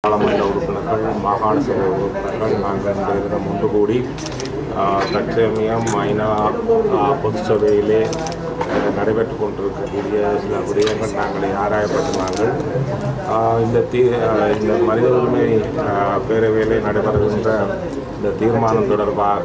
பாராளுமன்ற உறுப்பினர்கள் மாகாண சபை உறுப்பினர்கள் நாங்கள் இன்றைய தினம் ஒன்று கூடி ஆஹ், தற்சமயம் ஐநா ஆஹ், பொது சபையிலே ஆஹ், நடைபெற்றுக் கொண்டிருக்கக்கூடிய சில விடயங்கள் நாங்கள் ஆராயப்பட்ட நாங்கள் ஆஹ், இந்த தீ ஆஹ், இந்த மனித உரிமை ஆஹ், பேரவையிலே நடைபெறுகின்ற இந்த தீர்மானம் தொடர்பாக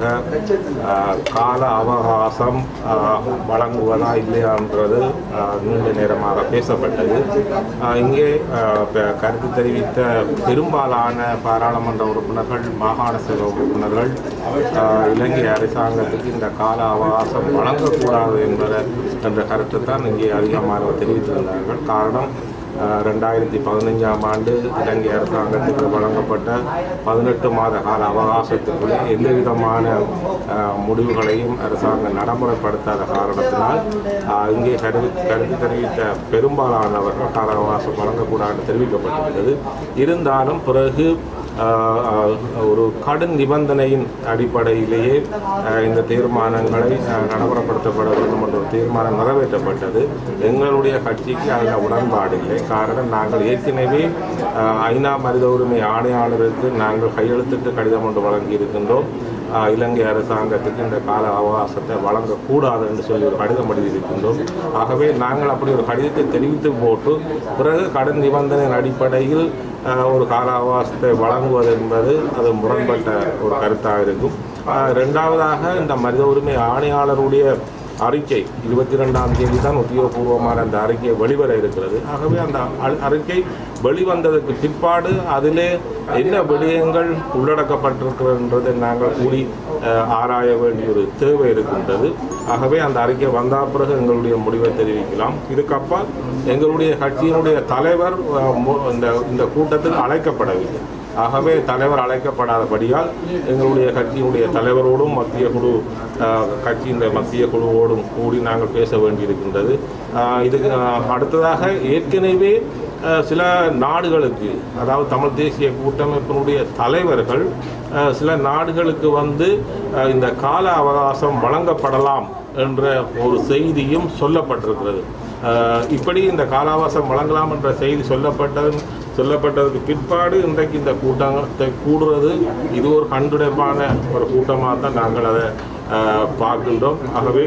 ஆஹ், கால அவகாசம் ஆஹ், வழங்குவதா இல்லையான்றது ஆஹ், நீண்ட நேரமாக பேசப்பட்டது ஆஹ், இங்கே ஆஹ், ப- கருத்து தெரிவித்த பெரும்பாலான பாராளுமன்ற உறுப்பினர்கள் மாகாண சபை உறுப்பினர்கள் ஆஹ், இலங்கை அரசாங்கத்துக்கு இந்த கால அவகாசம் வழங்கக்கூடாது என்பத என்ற கருத்தை தான் இங்கே அதிகமானவர் தெரிவித்திருந்தார்கள் காரணம் ஆஹ், ரெண்டாயிரத்தி பதினைஞ்சாம் ஆண்டு இலங்கை அரசாங்கத்துக்கு வழங்கப்பட்ட பதினெட்டு மாத கால அவகாசத்துக்குள்ளே எந்த விதமான ஆஹ், முடிவுகளையும் அரசாங்கம் நடைமுறைப்படுத்தாத காரணத்தினால் ஆஹ், இங்கே கருவி கருத்து தெரிவித்த பெரும்பாலானவர்கள் கால அவகாசம் வழங்கக்கூடாது தெரிவிக்கப்பட்டிருந்தது இருந்தாலும் பிறகு ஆஹ், ஆஹ், ஒரு கடும் நிபந்தனையின் அடிப்படையிலேயே ஆஹ், இந்த தீர்மானங்களை ஆஹ், நடைமுறைப்படுத்தப்பட வேண்டும் என்ற ஒரு தீர்மானம் நிறைவேற்றப்பட்டது எங்களுடைய கட்சிக்கு அதில் உடன்பாடு இல்லை காரணம் நாங்கள் ஏற்கனவே ஆஹ், ஐநா மனித உரிமை ஆணையாளருக்கு நாங்கள் கையெழுத்திட்டு கடிதம் ஒன்று வழங்கி இருக்கின்றோம் ஆஹ், இலங்கை அரசாங்கத்துக்கு இந்த கால அவகாசத்தை வழங்கக்கூடாது என்று சொல்லி ஒரு கடிதம் எழுதியிருக்கின்றோம் ஆகவே நாங்கள் அப்படி ஒரு கடிதத்தை தெரிவித்து போட்டு பிறகு கடன் நிபந்தனையின் அடிப்படையில் ஆஹ், ஒரு கால அவகாசத்தை வழங்குவது என்பது அது முரண்பட்ட ஒரு கருத்தாக இருக்கும் ஆஹ், இரண்டாவதாக இந்த மனித உரிமை ஆணையாளருடைய அறிக்கை இருபத்தி ரெண்டாம் தேதி தான் உத்தியோகபூர்வமான அந்த அறிக்கை வெளிவர இருக்கிறது ஆகவே அந்த அ- அறிக்கை வெளிவந்ததற்கு பிற்பாடு அதிலே என்ன விடயங்கள் உள்ளடக்கப்பட்டிருக்கிறன்றதை நாங்கள் கூடி அஹ், ஆராய வேண்டிய ஒரு தேவை இருக்கின்றது ஆகவே அந்த அறிக்கை வந்த பிறகு எங்களுடைய முடிவை தெரிவிக்கலாம் இதுக்கப்பால் எங்களுடைய கட்சியினுடைய தலைவர் அஹ், மு- இந்த இந்த கூட்டத்தில் அழைக்கப்படவில்லை ஆகவே தலைவர் அழைக்கப்படாதபடியால் எங்களுடைய கட்சியினுடைய தலைவரோடும் மத்திய குழு ஆஹ், கட்சியின் மத்திய குழுவோடும் கூடி நாங்கள் பேச வேண்டியிருக்கின்றது ஆஹ், இதுக்கு ஆஹ், அடுத்ததாக ஏற்கனவே ஆஹ், சில நாடுகளுக்கு அதாவது தமிழ் தேசிய கூட்டமைப்பினுடைய தலைவர்கள் ஆஹ், சில நாடுகளுக்கு வந்து ஆஹ், இந்த கால அவகாசம் வழங்கப்படலாம் என்ற ஒரு செய்தியும் சொல்லப்பட்டிருக்கிறது ஆஹ் இப்படி இந்த காலாவாசம் வழங்கலாம் என்ற செய்தி சொல்லப்பட்டது சொல்லப்பட்டதுக்கு பிற்பாடு இன்றைக்கு இந்த கூட்டத்தை கூடுறது இது ஒரு கண்டுடைப்பான ஒரு கூட்டமாக தான் நாங்கள் அதை ஆஹ் பார்க்கின்றோம் ஆகவே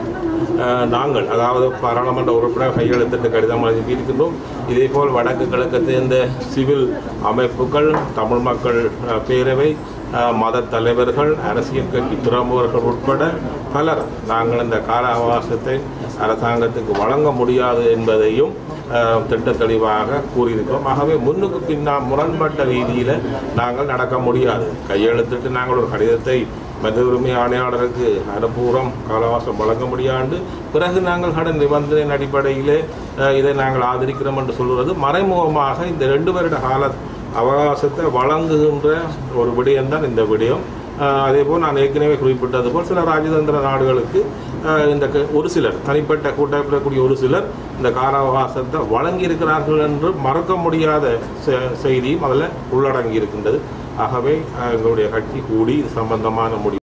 ஆஹ் நாங்கள் அதாவது பாராளுமன்ற உறுப்பினர் கையெழுத்திட்டு கடிதம் எழுதி இருக்கின்றோம் இதேபோல் வடக்கு கிழக்கு சேர்ந்த சிவில் அமைப்புகள் தமிழ் மக்கள் ஆஹ் பேரவை ஆஹ் மத தலைவர்கள் அரசியல் கட்சி பிரமுகர்கள் உட்பட பலர் நாங்கள் இந்த கால அவகாசத்தை அரசாங்கத்துக்கு வழங்க முடியாது என்பதையும் ஆஹ் திட்ட தெளிவாக கூறியிருக்கிறோம் ஆகவே முன்னுக்கு பின்னா முரண்பட்ட ரீதியில் நாங்கள் நடக்க முடியாது கையெழுத்திட்டு நாங்கள் ஒரு கடிதத்தை மனித உரிமை ஆணையாளருக்கு அனுப்புகிறோம் காலவாசம் வழங்க முடியாது பிறகு நாங்கள் கடன் நிபந்தனையின் அடிப்படையிலே ஆஹ் இதை நாங்கள் ஆதரிக்கிறோம் என்று சொல்கிறது மறைமுகமாக இந்த ரெண்டு வருட கால அவகாசத்தை வழங்குகின்ற ஒரு விடயம்தான் இந்த விடயம் ஆஹ் அதேபோல் நான் ஏற்கனவே குறிப்பிட்டது போல் சில ராஜதந்திர நாடுகளுக்கு ஆஹ் இந்த க- ஒரு சிலர் தனிப்பட்ட கூட்டப்பிடக்கூடிய ஒரு சிலர் இந்த கால அவகாசத்தை வழங்கியிருக்கிறார்கள் என்று மறக்க முடியாத செ- செய்தியும் அதில் உள்ளடங்கி இருக்கின்றது ஆகவே ஆஹ் எங்களுடைய கட்சி கூடி இது சம்பந்தமான முடிவு